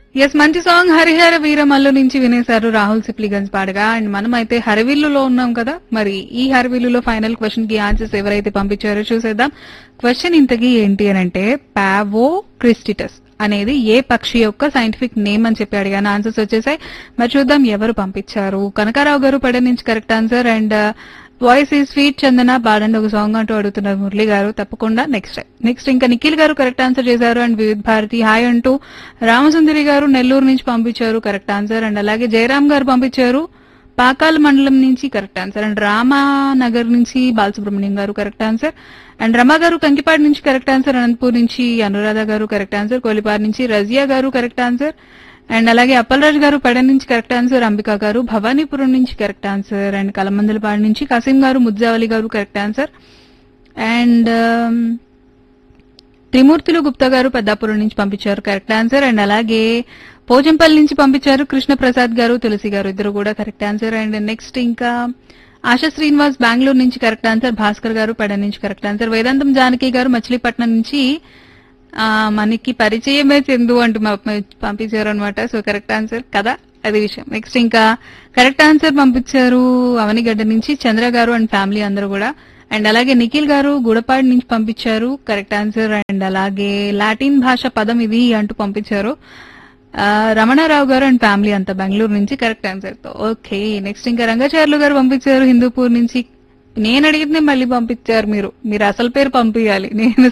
yes మంచి song Harihara Veeramallu నుంచి వినేశారు రాహుల్ సిప్లిగన్స్ పాడగా అండ్ మనం అయితే హరవిల్లులో ఉన్నాం కదా మరి ఈ హరవిల్లులో ఫైనల్ క్వశ్చన్ కి ఆన్సర్స్ ఎవరైతే పంపించారో చూసేద్దాం క్వశ్చన్ ఇంతకీ ఏంటి అని అంటే పావో క్రిస్టిటస్ అనేది ఏ పక్షి యొక్క సైంటిఫిక్ నేమ్ అని చెప్పి అడిగాను ఆన్సర్స్ వచ్చేసాయి మరి చూద్దాం ఎవరు పంపించారు కనకారావు గారు పడే నుంచి కరెక్ట్ ఆన్సర్ అండ్ వాయిస్ ఈ స్వీట్ చందన పాడండి ఒక సాంగ్ అంటూ అడుగుతున్నారు మురళి గారు తప్పకుండా నెక్స్ట్ నెక్స్ట్ ఇంకా నిఖిల్ గారు కరెక్ట్ ఆన్సర్ చేశారు అండ్ వివిధ్ భారతి హాయ్ అంటూ రామసుందరి గారు నెల్లూరు నుంచి పంపించారు కరెక్ట్ ఆన్సర్ అండ్ అలాగే జయరామ్ గారు పంపించారు పాకాల మండలం నుంచి కరెక్ట్ ఆన్సర్ అండ్ రామానగర్ నుంచి బాలసుబ్రహ్మణ్యం గారు కరెక్ట్ ఆన్సర్ అండ్ రమ గారు కంకిపాడు నుంచి కరెక్ట్ ఆన్సర్ అనంతపూర్ నుంచి అనురాధ గారు కరెక్ట్ ఆన్సర్ కోలిపార్ నుంచి రజియా గారు కరెక్ట్ ఆన్సర్ అండ్ అలాగే అప్పలరాజు గారు పడ నుంచి కరెక్ట్ ఆన్సర్ అంబిక గారు భవానీపురం నుంచి కరెక్ట్ ఆన్సర్ అండ్ కలమందలపాడు నుంచి కసీం garu Mujjavali garu correct answer and Trimurthulu Gupta garu Peddapuram నుంచి పంపించారు కరెక్ట్ ఆన్సర్ అండ్ అలాగే పోచంపల్లి నుంచి పంపించారు కృష్ణ ప్రసాద్ గారు తులసి గారు ఇద్దరు కూడా కరెక్ట్ ఆన్సర్ అండ్ నెక్స్ట్ ఇంకా ఆశా శ్రీనివాస్ బెంగళూరు నుంచి కరెక్ట్ ఆన్సర్ భాస్కర్ గారు పెడ నుంచి కరెక్ట్ ఆన్సర్ వేదాంతం జానకి గారు మచిలీపట్నం నుంచి ఆ, మనకి పరిచయమే చెందు అంటూ మా- పంపించారు అనమాట సో కరెక్ట్ ఆన్సర్ కదా అది విషయం నెక్స్ట్ ఇంకా కరెక్ట్ ఆన్సర్ పంపించారు అవనిగడ్డ నుంచి చంద్ర గారు అండ్ ఫ్యామిలీ అందరూ కూడా అండ్ అలాగే నిఖిల్ గారు గుడపాడి నుంచి పంపించారు కరెక్ట్ ఆన్సర్ అండ్ అలాగే లాటిన్ భాష పదం ఇది అంటూ పంపించారు ఆ, రమణారావు గారు అండ్ ఫ్యామిలీ అంతా బెంగళూరు నుంచి కరెక్ట్ ఆన్సర్ తో ఓకే నెక్స్ట్ ఇంకా రంగాచార్యులు గారు పంపించారు హిందూపూర్ నుంచి నేను అడిగితే మళ్ళీ పంపించారు మీరు మీరు అసలు పేరు పంపించాలి నేను